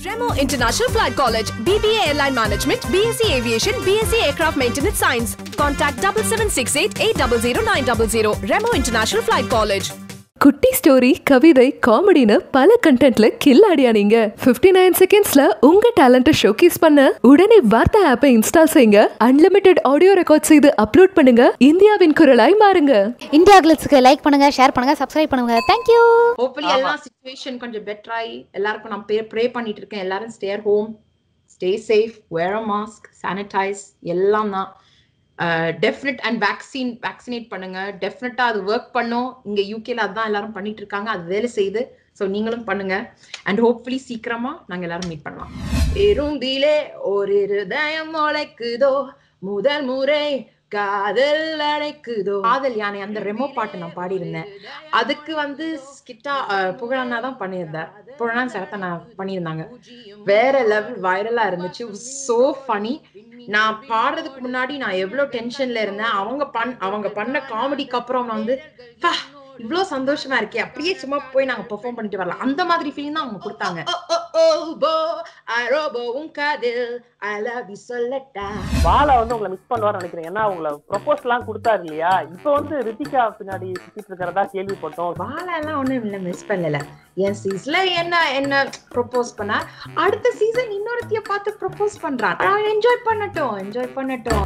Remo International Flight College, BBA Airline Management, BSc Aviation, BSc Aircraft Maintenance Science. Contact 7768 800 900. Remo International Flight College. குட்டி story கவிதை காமெடின்னு பல கண்டென்ட்ல கில்லாடியா நீங்க 59 nine செகண்ட்ஸ்ல உங்க டேலண்ட்டை showcase பண்ண உடனே வார்த்தை ஆப்பை இன்ஸ்டால் செய்யுங்க அன்லிமிட்டெட் ஆடியோ ரெக்கார்ட் செய்து அப்லோட் பண்ணுங்க இந்தியாவின் குரலாய் மாறுங்க இந்தியா கிளிட்ஸ்க்கு லைக் பண்ணுங்க ஷேர் பண்ணுங்க சப்ஸ்கிரைப் பண்ணுங்க தேங்க்யூ ஹோப்ஃபுல்லி எல்லாம் சுச்சுவேஷன் கொஞ்சம் பெட்டர் ஆகி எல்லாருக்கும் நான் ப்ரே ப்ரே பண்ணிட்டு இருக்கேன் எல்லாரும் stay at home stay safe wear a mask sanitize எல்லாம் தான் டெஃபினட் அண்ட் வேக்சின் வேக்சினேட் பண்ணுங்க டெஃபினட்டா அது ஒர்க் பண்ணும் இங்க யூகேல அதுதான் எல்லாரும் பண்ணிட்டு இருக்காங்க அது வேலை செய்யுது ஸோ நீங்களும் பண்ணுங்க அண்ட் ஹோப்ஃபுல்லி சீக்கிரமா நாங்க எல்லாரும் மீட் பண்ணலாம் இரும்பிலே ஒரு இருதயம் முளைக்குதோ முதல் முறை காதல் அடைக்குதோ காதல் யானை அந்த ரெமோ பாட்டு நான் பாடியிருந்தேன் அதுக்கு வந்து ஸ்கிட்டா புகழண்ணா தான் பண்ணியிருந்தார் புகழண்ணா சரத்தை நான் பண்ணியிருந்தாங்க வேற லெவல் வைரலா இருந்துச்சு சோ ஃபனி நான் பாடுறதுக்கு முன்னாடி நான் எவ்வளவு டென்ஷன்ல இருந்தேன் அவங்க பண் அவங்க பண்ண காமெடிக்கு அப்புறம் நான் வந்து "பா, இவ்ளோ சந்தோஷமா இருக்கே அப்படியே சும்மா போய் நாங்க பெர்ஃபார்ம் பண்ணிட்டு வரலாம் அந்த மாதிரி ஃபீலிங் தான் அவங்க கொடுத்தாங்க ஓ, ஓ, ஓ, போ, I robo உன் காதில் I love you சொல்லட்டா பாலா வந்து உங்களை மிஸ் பண்ணுவார்னு நினைக்கிறேன் ஏன்னா உங்களை ப்ரொபோஸ் எல்லாம் கொடுத்தாரு இல்லையா இப்போ வந்து ரித்திகா பின்னாடி சுத்திட்டு இருக்கிறதா கேள்விப்பட்டோம் பாலா எல்லாம் ஒண்ணும் இல்ல மிஸ் பண்ணல என் சீஸ்ல என்ன என்ன ப்ரொபோஸ் பண்ணா அடுத்த சீசன் இன்னொருத்திய பார்த்து ப்ரொபோஸ் பண்றான் என்ஜாய் பண்ணட்டும் என்ஜாய் பண்ணட்டும்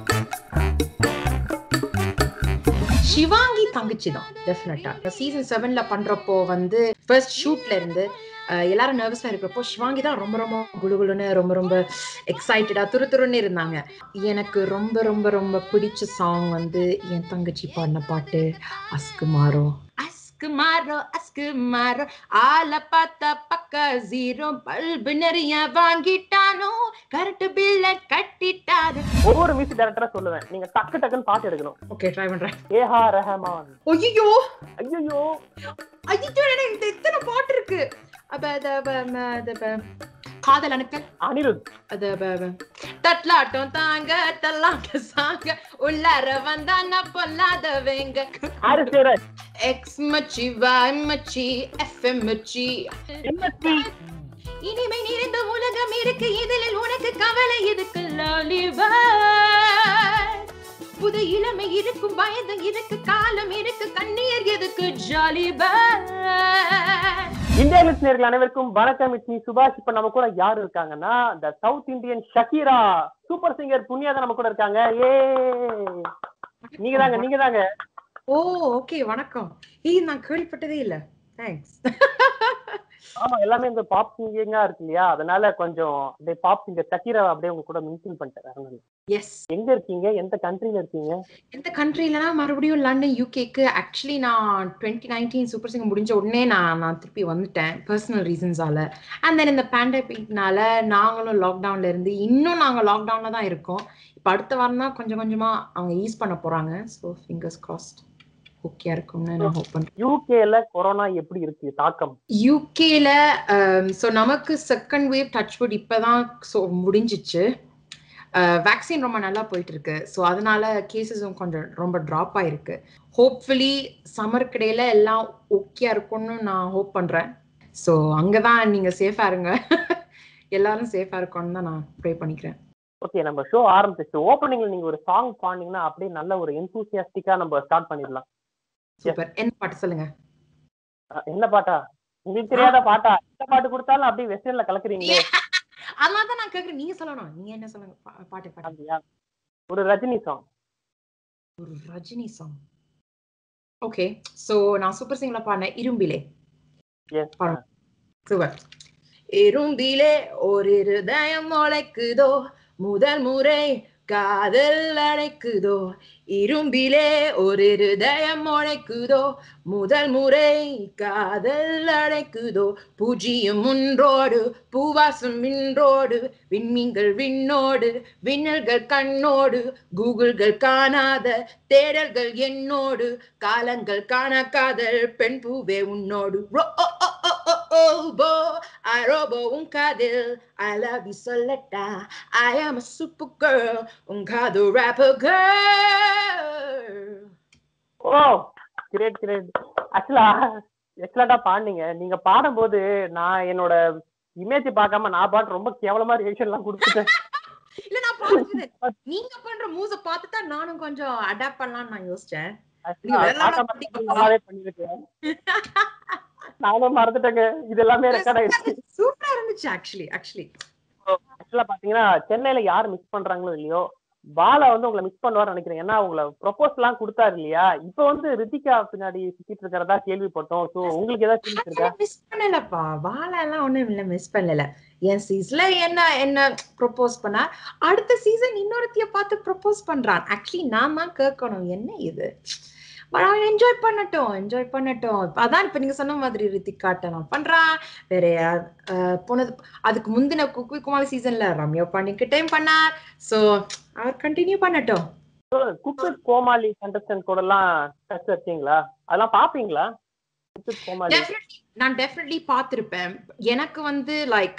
சிவாங்கி தங்கச்சி தான் டெஃபினட்டா சீசன் செவன்ல பண்றப்போ வந்து ஃபர்ஸ்ட் ஷூட்ல இருந்து அஹ், எல்லாரும் நர்வஸா இருக்கிறப்போ சிவாங்கி தான் ரொம்ப ரொம்ப குளுகுளுன்னு ரொம்ப ரொம்ப எக்ஸைட்டடா துரு துருன்னு இருந்தாங்க எனக்கு ரொம்ப ரொம்ப ரொம்ப பிடிச்ச சாங் வந்து என் தங்கச்சி பாடின பாட்டு அஸ்கு மாறோ அஸ்கு மாறோ அஸ்கு மாறோ ஆள பார்த்தா பக்கா ஜீரோ பல்பு நிறைய வாங்கிட்டானோ கரண்ட் பில்ல கட்டிட்டாரு ஒவ்வொரு மியூசிக் டைரக்டரா சொல்லுவேன் நீங்க டக்கு டக்குன்னு பாட்டு எடுக்கணும் ஓகே ட்ரை பண்றேன் ஏஹா ரஹமான் ஐயோ ஐயோ ஐயோ எனக்கு இந்த இத்தனை பாட்டு இருக்கு அப்ப அத அப்ப, ம, அது அப்ப, காதல் அணுக்கள் அனிருத் அது அப்ப, அப்ப, தட்லாட்டம் தாங்க தள்ளாட்ட சாங்க உள்ளார வந்தானா பொல்லாதவங்க ஹாரிஸ் ஜெயராஜ் எக்ஸ் மச்சி வாய் மச்சி எஃப்எம் மச்சி எம்எஸ்பி இனிமை நிறைந்த உலகம் இருக்கு இதில் உனக்கு கவலை இருக்கு லாலிபா புது இளமை இருக்கும் வயது இருக்கு காலம் இருக்கு கண்ணீர் எதுக்கு ஜாலிபா இந்தியா கிளிட்ஸ் நேர்கள் அனைவருக்கும் வணக்கம் இட்ஸ் மீ சுபாஷ் இப்ப நம்ம கூட யாரு இருக்காங்கன்னா இந்த south Indian Shakira super singer புனியா தான் நம்ம கூட இருக்காங்க ஏ நீங்க தாங்க நீங்க தாங்க ஓ ஓகே வணக்கம் ஏய் நான் கேள்விப்பட்டதே இல்ல தேங்க்ஸ் ஆமா எல்லாமே இந்த பாப் சிங்கிங்கா இருக்கு இல்லையா அதனால கொஞ்சம் அப்படியே பாப் சிங்கர் ஷக்கீரா அப்படியே உங்க கூட மென்ஷன் பண்ணிட்டேன் எஸ் எங்க இருக்கீங்க எந்த கண்ட்ரில இருக்கீங்க எந்த கண்ட்ரிலனா மறுபடியும் லண்டன் யூகேக்கு ஆக்சுவலி நான் டுவெண்ட்டி நைன்டீன் சூப்பர் சிங்கர் முடிஞ்ச உடனே நான் நான் திருப்பி வந்துட்டேன் பர்சனல் ரீசன்ஸால அண்ட் தென் இந்த பேண்டமிக்னால நாங்களும் லாக்டவுன்ல இருந்து இன்னும் நாங்கள் லாக்டவுன்ல தான் இருக்கோம் இப்போ அடுத்த வாரம் தான் கொஞ்சம் கொஞ்சமா அவங்க யூஸ் பண்ண போறாங்க ஸோ ஃபிங்கர்ஸ் கிராஸ்ட் ஓகே இருக்கும்னு நான் ஹோப் பண்றேன் யூகேல கொரோனா எப்படி இருக்கு தாக்கம் யூகேல ஸோ நமக்கு செகண்ட் வேவ் டச் வுட் இப்போதான் ஸோ முடிஞ்சிச்சு வேக்சின் ரொம்ப நல்லா போயிட்டு இருக்கு ஸோ அதனால கேசஸும் கொஞ்சம் ரொம்ப ட்ராப் ஆயிருக்கு ஹோப்ஃபுல்லி சம்மர் கிடையில எல்லாம் ஓகே இருக்கும்னு நான் ஹோப் பண்றேன் ஸோ அங்கதான் நீங்க சேஃபா இருங்க எல்லாரும் சேஃபா இருக்கணும்னு தான் நான் ப்ரே பண்ணிக்கிறேன் ஓகே நம்ம ஷோ ஆரம்பிச்சு ஓப்பனிங்ல நீங்க ஒரு சாங் பாடினீங்கன்னா அப்படியே நல்ல ஒரு என்தூசியாஸ்டிக்கா நம்ம ஸ்டார்ட் பண்ணிடலாம் சூப்பர் என்ன பாட்டு சொல்லுங்க அஹ் என்ன பாட்டா உங்களுக்கு தெரியாத பாட்டா எந்த பாட்டு கொடுத்தாலும் அப்படியே வெஸ்டர்ன்ல கலக்குறீங்களே அதனால தான் நான் கேட்குறேன் நீங்க சொல்லணும் நீங்க என்ன சொல்லுங்க பா- பாட்டு பாட்டு அப்படியா ஒரு ரஜினி சாங் ஒரு ரஜினி சாங் ஓகே சோ நான் சூப்பர் சிங்கர்ல பாடின இரும்பிலே எஸ் பாருங்க. சூப்பர் இரும்பிலே ஒரு இருதயம் முளைக்குதோ முதல் முறை காதல் அடைக்குதோ இரும்பிலே ஒரு இருதயம் முளைக்குதோ முதல் முறை காதல் அடைக்குதோ பூஜ்ஜியம் ஒன்றோடு பூவாசம் இன்றோடு விண்மீன்கள் விண்ணோடு விண்ணல்கள் கண்ணோடு கூகுள்கள் காணாத தேடல்கள் என்னோடு காலங்கள் காண காதல் பெண் பூவே உன்னோடு ரோ ஓ ஓ ஓ ஓ ஓ போ I robo un காதில் I love you சொல்லட்டா I am a super girl உன் காது rapper girl oh great great ஆக்சுவலா எக்ஸலண்டா பாடுனீங்க நீங்க பாடும்போது நான் என்னோட இமேஜ் பார்க்காம நான் பாட்டு ரொம்ப கேவலமா ரியாக்ஷன் எல்லாம் கொடுத்துட்டேன் இல்ல நான் பாத்துட்டேன் நீங்க பண்ற மூவ்ஸ பார்த்து தான் நானும் கொஞ்சம் அடாப்ட் பண்ணலாம்னு நான் யோசிச்சேன் நீ வேற level பார்க்காம பண்ணிக்கப்பா. நல்லாவே பண்ணிருக்கேன் நானும் மறந்துட்டேங்க இது எல்லாமே ரெக்கார்ட் ஆயிடுச்சு சூப்பரா இருந்துச்சு ஆக்சுவலி ஆக்சுவலி ஆக்சுவலா பாத்தீங்கன்னா சென்னையில யார் மிஸ் பண்றாங்களோ இல்லையோ பாலா வந்து உங்களை மிஸ் பண்ணுவார்னு நினைக்கிறேன் ஏன்னா உங்களை ப்ரொபோஸ் எல்லாம் கொடுத்தாரு இல்லையா இப்ப வந்து ரித்திகா பின்னாடி சுத்திட்டு இருக்கிறதா கேள்விப்பட்டோம் சோ உங்களுக்கு ஏதாவது ஃபீலிங்ஸ் இருக்கா மிஸ் பண்ணலப்பா வாழை எல்லாம் ஒண்ணும் இல்ல மிஸ் பண்ணல என் சீசன்ல என்ன என்ன ப்ரொபோஸ் பண்ணா அடுத்த சீசன் இன்னொருத்திய பார்த்து ப்ரொபோஸ் பண்றான் ஆக்சுவலி நான் தான் கேட்கணும் என்ன இது அவன் என்ஜாய் பண்ணட்டும் என்ஜாய் பண்ணட்டும் அதான் இப்ப நீங்க சொன்ன மாதிரி ரித்திகாட்ட நான் பண்றான் வேற யா- அஹ் போனது அதுக்கு முந்தின குக்கு குமார் சீசன்ல ரம்யா பாண்டிக்கிட்டையும் பண்ணார் சோ அவர் கண்டினியூ பண்ணட்டும் குக் வித் கோமாளி கண்டஸ்டன்ட் கூட எல்லாம் டச் வச்சீங்களா அதெல்லாம் பாப்பீங்களா குக் வித் கோமாளி Definitely, நான் டெஃபினெட்லி பார்த்துருப்பேன் எனக்கு வந்து லைக்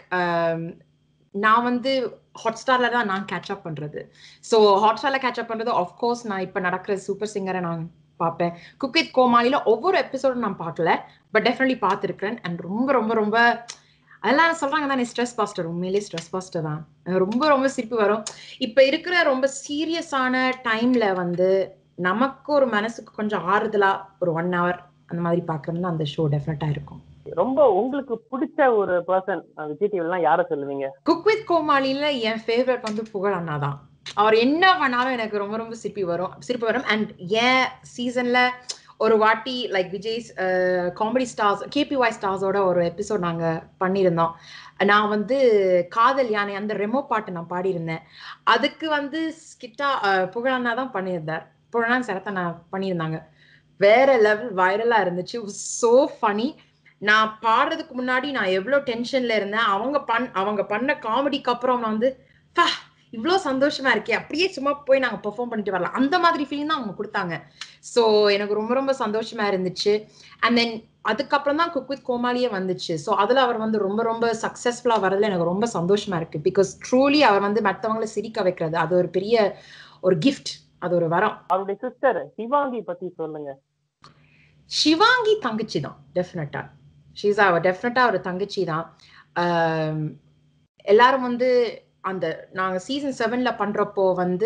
நான் வந்து ஹாட் ஸ்டார்ல தான் நான் கேட்ச் அப் பண்றது ஸோ ஹாட் ஸ்டார்ல கேட்ச் அப் பண்றது ஆஃப்கோர்ஸ் நான் இப்போ நடக்கிற சூப்பர் சிங்கரை நான் பார்ப்பேன் குக் வித் கோமாளில ஒவ்வொரு எபிசோடும் நான் பார்க்கல பட் டெஃபினெட்லி பார்த்துருக்கேன் அண்ட் ரொம்ப ரொம்ப ரொம்ப அதெல்லாம் சொல்றாங்க தானே ஸ்ட்ரெஸ் பாஸ்டர் உண்மையிலேயே ஸ்ட்ரெஸ் பாஸ்டர் தான் எனக்கு ரொம்ப ரொம்ப சிரிப்பு வரும் இப்போ இருக்கிற ரொம்ப சீரியஸான டைம்ல வந்து நமக்கு ஒரு மனசுக்கு கொஞ்சம் ஆறுதலா ஒரு ஒன் hour அந்த மாதிரி பார்க்கணும்னா அந்த ஷோ டெஃபினட்டா இருக்கும் ரொம்ப உங்களுக்கு பிடிச்ச ஒரு பர்சன் விஜய் டிவில எல்லாம் யார சொல்லுவீங்க குக் வித் கோமாளில என் ஃபேவரட் வந்து புகழ் அண்ணா தான் அவர் என்ன பண்ணாலும் எனக்கு ரொம்ப ரொம்ப சிரிப்பு வரும் சிரிப்பு வரும் அண்ட் ஏன் சீசன்ல ஒரு வாட்டி like Vijay comedy stars KPY ஸ்டார்ஸோட ஒரு எபிசோட் நாங்க பண்ணியிருந்தோம் நான் வந்து காதல் யானை அந்த ரெமோ பாட்டு நான் பாடியிருந்தேன் அதுக்கு வந்து ஸ்கிட்டா புகழண்ணா தான் பண்ணியிருந்தார் புகழண்ணா சரத்தை நான் பண்ணியிருந்தாங்க வேற லெவல் வைரலா இருந்துச்சு சோ ஃபனி நான் பாடுறதுக்கு முன்னாடி நான் எவ்வளவு டென்ஷன்ல இருந்தேன் அவங்க பண் அவங்க பண்ண காமெடிக்கு அப்புறம் நான் வந்து "பா, இவ்ளோ சந்தோஷமா இருக்கே அப்படியே சும்மா போய் நாங்க பெர்ஃபார்ம் பண்ணிட்டு வரலாம் அந்த மாதிரி ஃபீலிங் தான் அவங்க கொடுத்தாங்க ஸோ எனக்கு ரொம்ப ரொம்ப சந்தோஷமா இருந்துச்சு அண்ட் தென் அதுக்கப்புறம் தான் குக் வித் கோமாளியே வந்துச்சு ஸோ அதுல அவர் வந்து ரொம்ப ரொம்ப சக்சஸ்ஃபுல்லா வரதுல எனக்கு ரொம்ப சந்தோஷமா இருக்கு பிகாஸ் ட்ரூலி அவர் வந்து மற்றவங்கள சிரிக்க வைக்கிறது அது ஒரு பெரிய ஒரு கிஃப்ட் அது ஒரு வரம் அவருடைய சிஸ்டர் சிவாங்கி பத்தி சொல்லுங்க சிவாங்கி தங்கச்சி தான் டெஃபினட்டா ஷீஸ் அவ டெஃபினட்டா ஒரு தங்கச்சி தான் ஆம், எல்லாரும் வந்து அந்த நாங்க சீசன் செவன்ல பண்றப்போ வந்து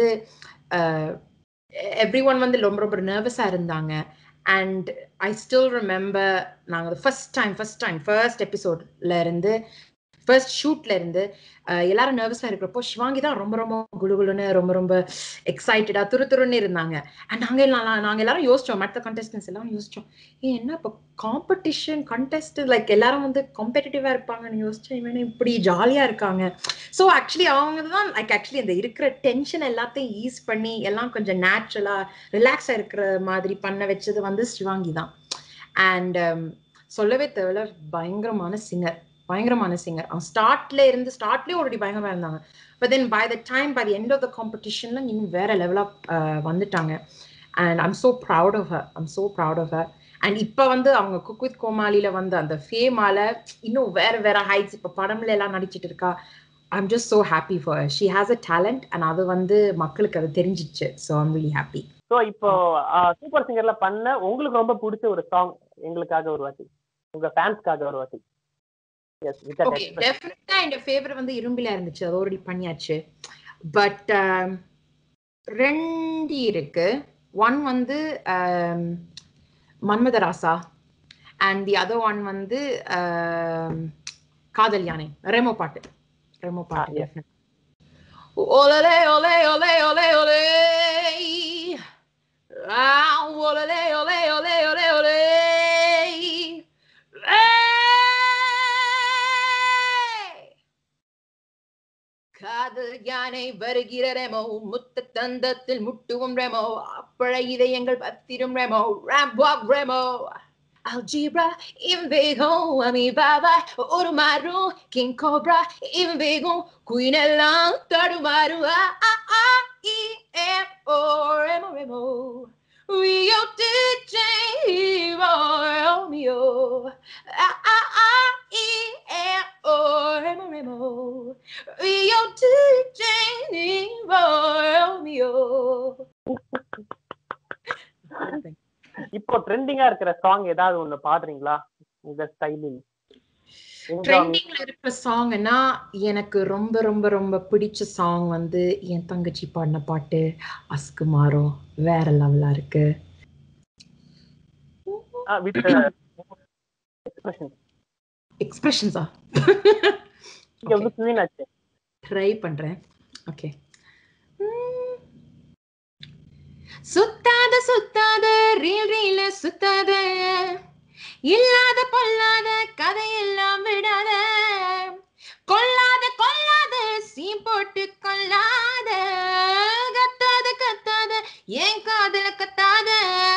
எவ்ரி ஒன் வந்து ரொம்ப ரொம்ப நர்வஸா இருந்தாங்க அண்ட் ஐ ஸ்டில் ரிமெம்பர் நாங்கள் first time first time first எபிசோட்ல இருந்து ஃபர்ஸ்ட் ஷூட்ல இருந்து அஹ், எல்லாரும் நர்வஸா இருக்கிறப்போ சிவாங்கி தான் ரொம்ப ரொம்ப குளுகுலுன்னு ரொம்ப ரொம்ப எக்ஸைட்டடா துரு துருன்னு இருந்தாங்க அண்ட் நாங்க எல்லாம் நாங்க எல்லாரும் யோசிச்சோம் மற்ற கண்டஸ்டன்ஸ் எல்லாம் யோசிச்சோம் ஏ என்ன இப்போ காம்படிஷன் கண்டெஸ்ட் லைக் எல்லாரும் வந்து காம்படிட்டிவா இருப்பாங்கன்னு யோசிச்சோம் இவனே இப்படி ஜாலியா இருக்காங்க ஸோ ஆக்சுவலி அவங்க தான் லைக் ஆக்சுவலி இந்த இருக்கிற டென்ஷன் எல்லாத்தையும் ஈஸ் பண்ணி எல்லாம் கொஞ்சம் நேச்சுரலா ரிலாக்ஸா இருக்கிற மாதிரி பண்ண வச்சது வந்து சிவாங்கி தான் அண்ட் சொல்லவே தேவையில்ல பயங்கரமான சிங்கர் பயங்கரமான சிங்கர் அவன் ஸ்டார்ட்ல இருந்து ஸ்டார்ட்லயே ஆல்ரெடி பயங்கரமா இருந்தாங்க but then by the time by the end of the காம்படிஷன்ல இன்னும் வேற லெவலா வந்துட்டாங்க and I'm so proud of her I'm so proud of her and இப்போ வந்து அவங்க குக் வித் கோமாளியில வந்து அந்த ஃபேமால இன்னும் வேற வேற ஹைட்ஸ் இப்போ படம்ல எல்லாம் நடிச்சிட்டு இருக்கா I'm just so happy for she has a talent and அது வந்து மக்களுக்கு அது தெரிஞ்சிச்சு so I'm really happy so இப்போ சூப்பர் சிங்கர்ல பண்ண உங்களுக்கு ரொம்ப பிடிச்ச ஒரு சாங் எங்களுக்காக ஒரு வாட்டி உங்க ஃபேன்ஸ்க்காக ஒரு வாட்டி எஸ் ஓகே டெஃபினட்டா என் ஃபேவரட் வந்து இரும்பில இருந்துச்சு அது ஆல்ரெடி பண்ணியாச்சு பட் ரெண்டு இருக்கு ஒன் வந்து um, Manmadharasa and the other one வந்து um, காதல் யானை ரெமோ பாட்டு ரெமோ பாட்டு Ah, yes. definitely. Olele, ole, ole, ole, ole. Ah, olele, ole, ole, ole, ole. Hey! காதல் யானை வருகிற ரெமோ முத்த தந்தத்தில் முட்டுவோம் ரெமோ அப்பழ இதயங்கள் பத்திரும் Remo ராம்பாக் Remo Algebra, invego, amibaba, orumaru, king cobra, invego, queen elan, tarumaru, ah, ah, ah, e, m, o, remo, remo. Rio DJ, Romeo, ah, ah, ah, e, m, o, remo, remo. Rio DJ, Romeo. இப்போ ட்ரெண்டிங்கா இருக்கிற song ஏதாவது ஒண்ணு பாடுறீங்களா உங்க ஸ்டைலில் ட்ரெண்டிங்ல இருக்கிற சாங்னா எனக்கு ரொம்ப ரொம்ப ரொம்ப பிடிச்ச சாங் வந்து என் தங்கச்சி பாடின பாட்டு அஸ்கு மாறும் வேற லெவலா இருக்கு வித் எக்ஸ்பிரஷன் எக்ஸ்பிரஷன்ஸா இங்க வந்து குவீன் ஆச்சு ட்ரை பண்றேன் ஓகே சுத்தாத சுத்தாத ரீல் ரீல சுத்தாத இல்லாத பொல்லாத கதையெல்லாம் விடாத கொல்லாத கொல்லாத சீன் போட்டு கொல்லாத கத்தாத கத்தாத ஏன் காதல கத்தாத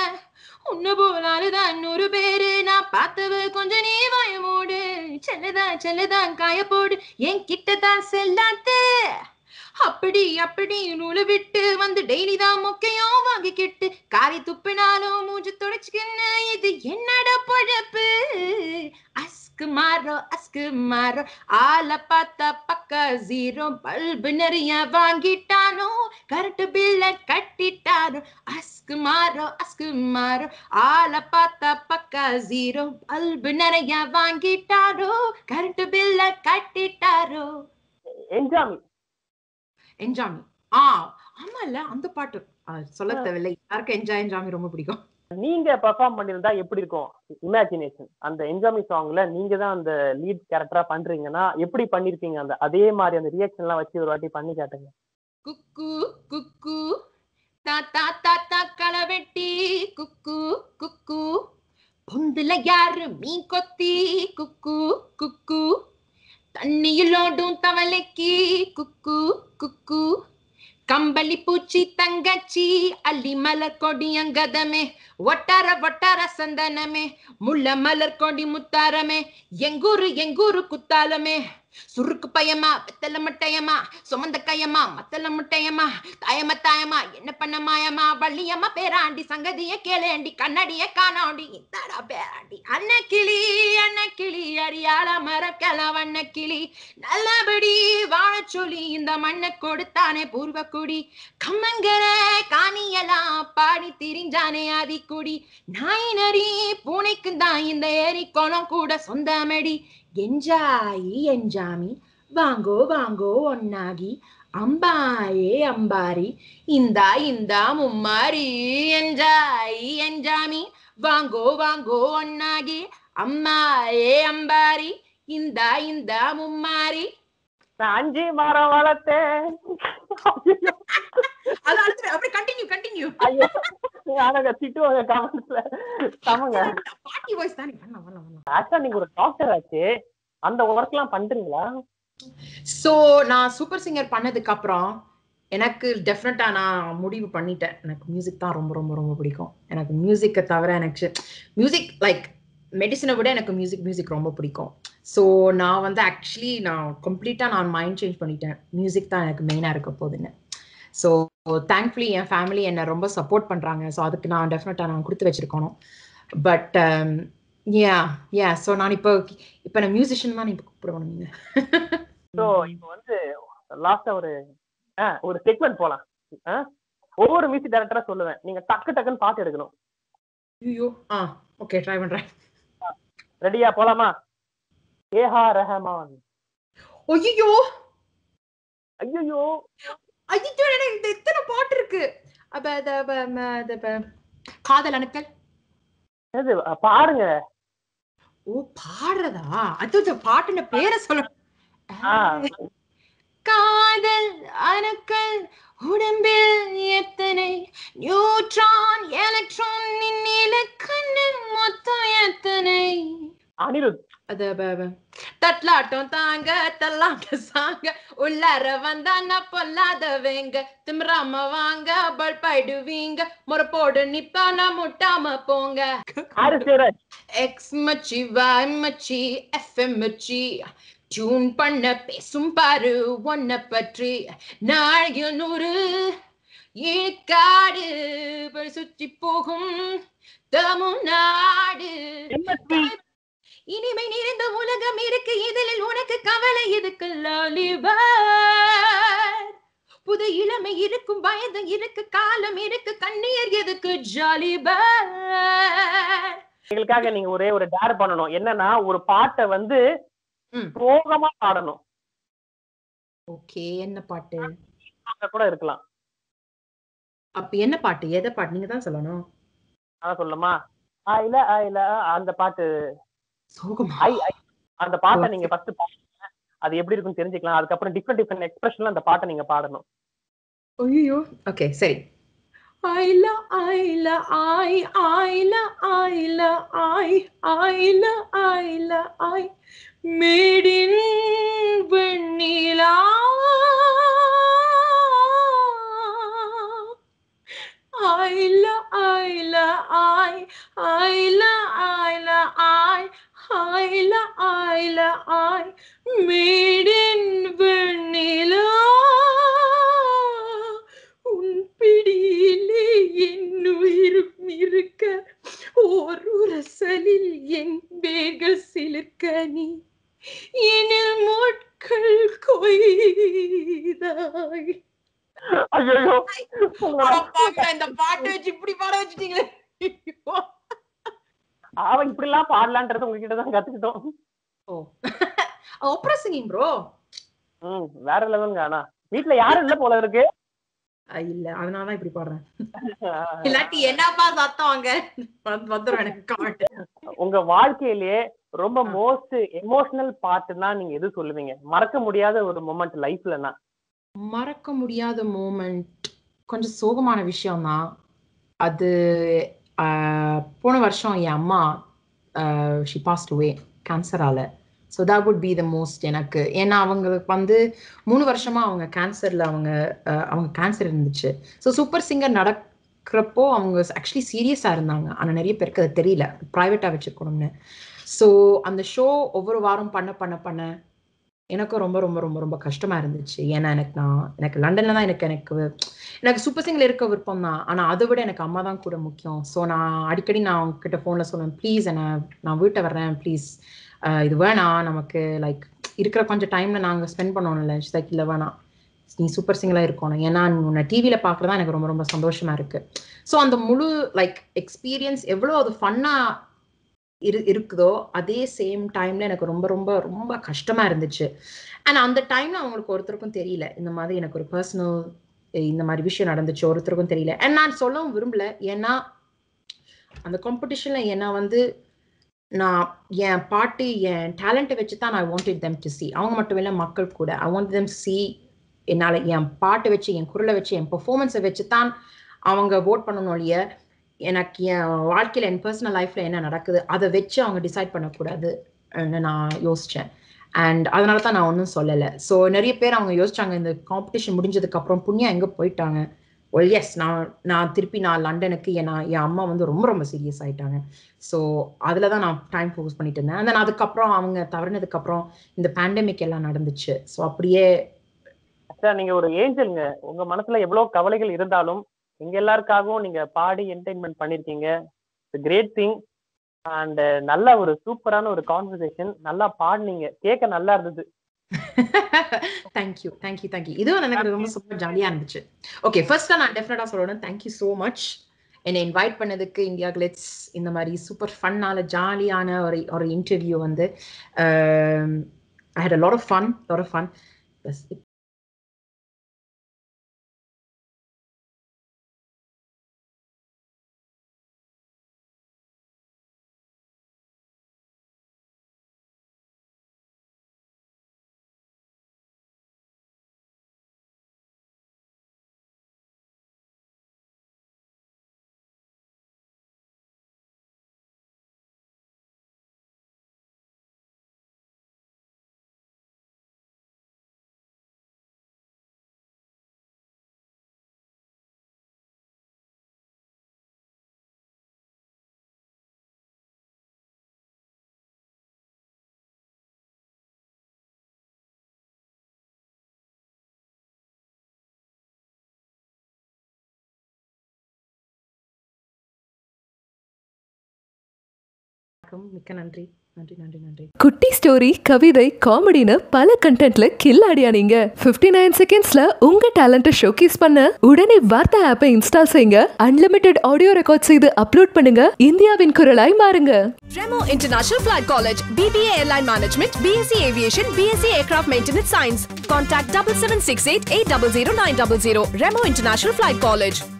உன்ன போலாருதான் நூறு பேரு நான் பார்த்தவ கொஞ்சம் நீ வாய மூடு செல்லதான் செல்லதான் காய போடு என் கிட்டதான் செல்லாத்து அப்படி அப்படி நூலை விட்டு வந்து டெய்லி தான் மொக்கையும் வாங்கிக்கிட்டு காரி துப்பினாலும் மூஞ்சி தொடச்சுக்கின்னு இது என்னடா பொழப்பு அஸ்கு மாறோ அஸ்கு மாறோ ஆள பார்த்தா பக்கா ஜீரோ பல்பு நிறைய வாங்கிட்டானோ கரண்ட் பில்ல கட்டிட்டானோ அஸ்கு மாறோ அஸ்கு மாறோ ஆள பார்த்தா பக்கா ஜீரோ பல்பு நிறைய வாங்கிட்டாரோ கரண்ட் பில்ல கட்டிட்டாரோ என்ஜாமி என்ஜாமி ஆ ஆமால அந்த பாட்டு ஆ, சொல்ல தேவையில்லை யாருக்கு என்ஜாய் என்ஜாமி ரொம்ப பிடிக்கும் நீங்க பெர்ஃபார்ம் பண்ணிருந்தா எப்படி இருக்கும் இமேஜினேஷன் அந்த என்ஜாமி சாங்ல நீங்க தான் அந்த லீட் கேரக்டரா பண்றீங்கன்னா எப்படி பண்ணிருப்பீங்க அந்த அதே மாதிரி அந்த ரியாக்ஷன் எல்லாம் வச்சு ஒரு வாட்டி பண்ணி காட்டுங்க குக்கு குக்கு தாத்தா தாத்தா களவெட்டி குக்கு குக்கு பொந்துல யாரு மீன் கொத்தி குக்கு குக்கு தண்ணியில் ஓடும் தவளைக்கு குக்கு குக்கு கம்பளி பூச்சி தங்கச்சி அள்ளி மலர் கொடி அங்கதமே ஒட்டார ஒட்டார சந்தனமே முள்ள மலர் கொடி முத்தாரமே எங்கூரு எங்கூரு குத்தாலமே சுருக்கு பயமா வெத்தல மட்டையம்மா சுமந்த கையம்மா மத்தல முட்டையம்மா தாயம்மா தாயம்மா என்ன பண்ண மாயம்மா வள்ளியம்மா பேராண்டி சங்கதிய கேளேண்டி கண்ணடிய காணாண்டி இந்தாடா பேராண்டி அன்ன கிளி அன்ன கிளி அடியாள மரம் கிளவண்ண கிளி நல்லபடி வாழ சொல்லி இந்த மண்ணை கொடுத்தானே பூர்வக்குடி கம்மங்கர காணியெல்லாம் பாடி திரிஞ்சானே ஆதிக்குடி நாய் நரி பூனைக்கும் தான் இந்த ஏரி குளம் கூட சொந்தமடி என்ஜாயி என்ஜாமி வாங்கோ வாங்கோ ஒன்னாகி அம்பாயே அம்பாரி இந்தா இந்தா மும்மாரி என்ஜாயி என்ஜாமி வாங்கோ வாங்கோ ஒன்னாகி அம்மாயே அம்பாரி இந்தா இந்தா மும்மாரி நான் அஞ்சு மரம் வளர்த்தேன் அது அடுத்து அப்படியே கண்டினியூ கண்டினியூ ஐயோ ஆனாங்க திட்டுவாங்க கமெண்ட்ஸ்ல சமங்க பாட்டி வாய்ஸ் தானே பண்ண பண்ண பண்ண ஆக்சுவலா நீங்க ஒரு டாக்டர் ஆச்சு அந்த ஒர்க் எல்லாம் பண்றீங்களா சோ நான் சூப்பர் சிங்கர் பண்ணதுக்கு அப்புறம் எனக்கு டெஃபினட்டா நான் முடிவு பண்ணிட்டேன் எனக்கு மியூசிக் தான் ரொம்ப ரொம்ப ரொம்ப பிடிக்கும் எனக்கு மியூசிக்கை தவிர எனக்கு மியூசிக் லைக் மெடிசனை விட எனக்கு மியூசிக் மியூசிக் ரொம்ப பிடிக்கும் ஸோ நான் வந்து ஆக்சுவலி நான் கம்ப்ளீட்டாக நான் மைண்ட் சேஞ்ச் பண்ணிட்டேன் மியூசிக் தான் எனக்கு மெயினாக இருக்க போகுதுன்னு ஸோ தேங்க்ஃபுல்லி என் ஃபேமிலி என்னை ரொம்ப சப்போர்ட் பண்ணுறாங்க ஸோ அதுக்கு நான் டெஃபினட்டாக நான் கொடுத்து வச்சிருக்கணும் பட் யா யா ஸோ நான் இப்போ இப்போ நான் மியூசிஷியன் தான் இப்போ கூப்பிடுவேன் நீங்கள் சோ இப்போ வந்து லாஸ்டா ஒரு ஆ, ஒரு செக்மெண்ட் போலாம் ஆ? ஒவ்வொரு மியூசிக் டைரக்டரா சொல்லுவேன் நீங்க டக்கு டக்குன்னு பாட்டு எடுக்கணும் ஐயோ ஆ ஓகே ட்ரை பண்றேன் ரெடியா போலாமா ஏஹா ரஹமான் ஐயோ ஐயோ ஐயோ எனக்கு இந்த எத்தனை பாட்டு இருக்கு அப்ப அத அப்ப, ம, அது அப்ப, காதல் அணுக்கள் இது பாருங்க ஓ பாடுறதா அது இந்த பாட்டுன பேரை சொல்ல ஆ. காதல் அணுக்கள் உடம்பில் எத்தனை நியூட்ரான் எலக்ட்ரான் நின்னில கண்ணு மொத்தம் எத்தனை அனிருத் அது அப்ப, அப்ப, தட்லாட்டம் தாங்க தள்ளாட்ட சாங்க உள்ளார வந்தானா பொல்லாதவங்க திமிராம வாங்க பல்பாயிடுவீங்க முறப்போடு நிப்பானா முட்டாம போங்க ஹாரிஸ் ஜெயராஜ் எக்ஸ் மச்சி வாய் மச்சி எஃப்எம் மச்சி டியூன் பண்ண பேசும் பாரு ஒன்ன பற்றி நாளைக்கு நூறு இழுக்காடு படி சுற்றி போகும் தமிழ்நாடு எம்எஸ்வி இனிமை நிறைந்த உலகம் இருக்கு இதில் உனக்கு கவலை எதுக்கு லாலிபர் புது இளமை இருக்கும் வயது இருக்கு காலம் இருக்கு கண்ணீர் எதுக்கு ஜாலிபர் எங்களுக்காக நீங்க ஒரே ஒரு டேர் பண்ணணும் என்னன்னா ஒரு பாட்டை வந்து ம். சோகமா பாடணும் ஓகே என்ன பாட்டு அங்க கூட இருக்கலாம் அப்ப என்ன பாட்டு எதை பாட்டு நீங்க தான் சொல்லணும் அதான் சொல்லுமா ஆயில ஆயில அந்த பாட்டு சோகமா ஐ ஐ அந்த பாட்டை ஓ, நீங்க ஃபர்ஸ்ட் பாடுங்க அது எப்படி இருக்குன்னு தெரிஞ்சுக்கலாம் அதுக்கப்புறம் டிஃப்ரெண்ட் டிஃப்ரெண்ட் எக்ஸ்பிரஷன்ல அந்த பாட்டை நீங்க பாடணும் ஐயோ ஓகே சரி ஐல ஐல ஐ ஐல ஐல ஐ ஐல ஐல ஐ மேடின் வெண்ணிலா ஐல ஐல ஐ ஐல ஐல ஐ ஐல ஐல ஐ மேடின் வெண்ணிலா உன் பிடியிலே என் உயிரும் இருக்க ஓர் உரசலில் என் வேர்கள் சிலிர்க்க நீ எனில் முட்கள் கொய்தாய் ஐயோ இந்த பாட்டு வச்சு இப்படி பாட வச்சுட்டீங்களே ஐயோ. அவன் இப்படி எல்லாம் பாடலான்றது உங்ககிட்ட தான் கத்துக்கிட்டோம் ஓ ஒப்ரா சிங்கிங் ப்ரோ ம் வேற லெவலுங்க ஆனா வீட்ல யாரும் இல்ல போல இருக்கு இல்ல அதனாலதான் இப்படி பாடுறேன் இல்லாட்டி என்னப்பா சத்தம் அங்க வந்து- வந்துரும் எனக்கு காட்டு உங்க வாழ்க்கையிலேயே ரொம்ப மோஸ்ட் எமோஷனல் பார்ட்னா நீங்க எது சொல்லுவீங்க மறக்க முடியாத ஒரு மொமெண்ட் லைஃப்லனா மறக்க முடியாத மூமெண்ட் கொஞ்சம் சோகமான விஷயம்தான் அது ஆஹ், போன வருஷம் என் அம்மா ஷி பாஸ்ட் வே கேன்சரால so that would be the most எனக்கு ஏன்னா அவங்களுக்கு வந்து மூணு வருஷமா அவங்க கேன்சர்ல அவங்க ஆஹ், அவங்க கேன்சர் இருந்துச்சு ஸோ சூப்பர் சிங்கர் நடக்கிறப்போ அவங்க ஆக்சுவலி சீரியஸாக இருந்தாங்க ஆனால் நிறைய பேருக்கு அது தெரியல ப்ரைவேட்டாக வச்சுருக்கணும்னு ஸோ அந்த ஷோ ஒவ்வொரு வாரம் பண்ண பண்ண பண்ண எனக்கும் ரொம்ப ரொம்ப ரொம்ப ரொம்ப கஷ்டமா இருந்துச்சு ஏன்னா எனக்கு நான் எனக்கு லண்டன்ல தான் எனக்கு எனக்கு எனக்கு சூப்பர் சிங்கர் இருக்க விருப்பம் தான் ஆனா அதை விட எனக்கு அம்மா தான் கூட முக்கியம் ஸோ நான் அடிக்கடி நான் அவங்க கிட்ட ஃபோன்ல சொல்லுவேன் ப்ளீஸ் என்ன நான் வீட்டை வர்றேன் ப்ளீஸ் இது வேணாம் நமக்கு லைக் இருக்கிற கொஞ்சம் டைம்ல நாங்க ஸ்பெண்ட் பண்ணோம்ல லைக் இல்லை வேணாம் நீ சூப்பர் சிங்கலா இருக்கணும் ஏன்னா நீ உன்னை டிவியில பாக்குறதா எனக்கு ரொம்ப ரொம்ப சந்தோஷமா இருக்கு ஸோ அந்த முழு லைக் எக்ஸ்பீரியன்ஸ் எவ்வளோ அது ஃபன்னா இரு இருக்குதோ அதே சேம் டைம்ல எனக்கு ரொம்ப ரொம்ப ரொம்ப கஷ்டமா இருந்துச்சு அண்ட் அந்த டைம்ல அவங்களுக்கு ஒருத்தருக்கும் தெரியல இந்த மாதிரி எனக்கு ஒரு பர்சனல் இந்த மாதிரி விஷயம் நடந்துச்சு ஒருத்தருக்கும் தெரியல அண்ட் நான் சொல்லவும் விரும்பல ஏன்னா அந்த காம்படிஷன்ல என்ன வந்து நான் என் பாட்டு என் டேலண்ட்டை வச்சு தான் நான் வாண்டட் தெம் டு சி அவங்க மட்டும் இல்லை மக்கள் கூட ஐ வாண்ட் தெம் சி என்னால் என் பாட்டை வச்சு என் குரலை வச்சு என் பெர்ஃபார்மன்ஸை வச்சு தான் அவங்க ஓட் பண்ணணும் இல்லைய எனக்கு என் வாழ்க்கையில் என் பர்சனல் லைஃப்பில் என்ன நடக்குது அதை வச்சு அவங்க டிசைட் பண்ணக்கூடாது நான் யோசித்தேன் அண்ட் அதனால தான் நான் ஒன்றும் சொல்லலை ஸோ நிறைய பேர் அவங்க யோசிச்சாங்க இந்த காம்படிஷன் முடிஞ்சதுக்கு அப்புறம் புண்ணியா எங்கே போயிட்டாங்க ஒல் எஸ் நான் நான் திருப்பி நான் லண்டனுக்கு ஏன்னா என் அம்மா வந்து ரொம்ப ரொம்ப சீரியஸ் ஆயிட்டாங்க ஸோ அதில் தான் நான் டைம் ஃபோக்கஸ் பண்ணிட்டு இருந்தேன் தென் அதுக்கப்புறம் அவங்க தவறினதுக்கப்புறம் இந்த பேண்டமிக் எல்லாம் நடந்துச்சு ஸோ அப்படியே சார் நீங்க ஒரு ஏஞ்சல்ங்க உங்க மனசுல எவ்வளவு கவலைகள் இருந்தாலும் எங்க எல்லாருக்காகவும் நீங்க பாடி என்டர்டைன்மெண்ட் பண்ணிருக்கீங்க கிரேட் திங் அண்ட் நல்ல ஒரு சூப்பரான ஒரு கான்வர்சேஷன் நல்லா பாடினீங்க கேட்க நல்லா இருந்தது தேங்க்யூ தேங்க்யூ தேங்க்யூ இதுவும் எனக்கு ரொம்ப சூப்பர் ஜாலியாக இருந்துச்சு ஓகே ஃபர்ஸ்ட்டாக நான் டெஃபினட்டாக சொல்லணும் தேங்க்யூ ஸோ மச் என்னை இன்வைட் பண்ணதுக்கு இந்தியா கிளிட்ஸ் இந்த மாதிரி சூப்பர் ஃபன்னான ஜாலியான ஒரு ஒரு இன்டர்வியூ வந்து I had a lot of fun lot of fun plus வணக்கம் மிக்க நன்றி நன்றி நன்றி நன்றி குட்டி ஸ்டோரி கவிதை காமெடின்னு பல கண்டென்ட்ல கில்லாடியா நீங்க 59 நைன் செகண்ட்ஸ்ல உங்க டேலண்ட்டை ஷோகேஸ் பண்ண உடனே வார்த்தை ஆப்பை இன்ஸ்டால் செய்யுங்க அன்லிமிட்டெட் ஆடியோ ரெக்கார்ட் செய்து அப்லோட் பண்ணுங்க இந்தியாவின் குரலாய் மாறுங்க Remo International Flight College, BBA Airline Management, BSc Aviation, BSc Aircraft Maintenance Science. Contact 7768 800 900. Remo International Flight College.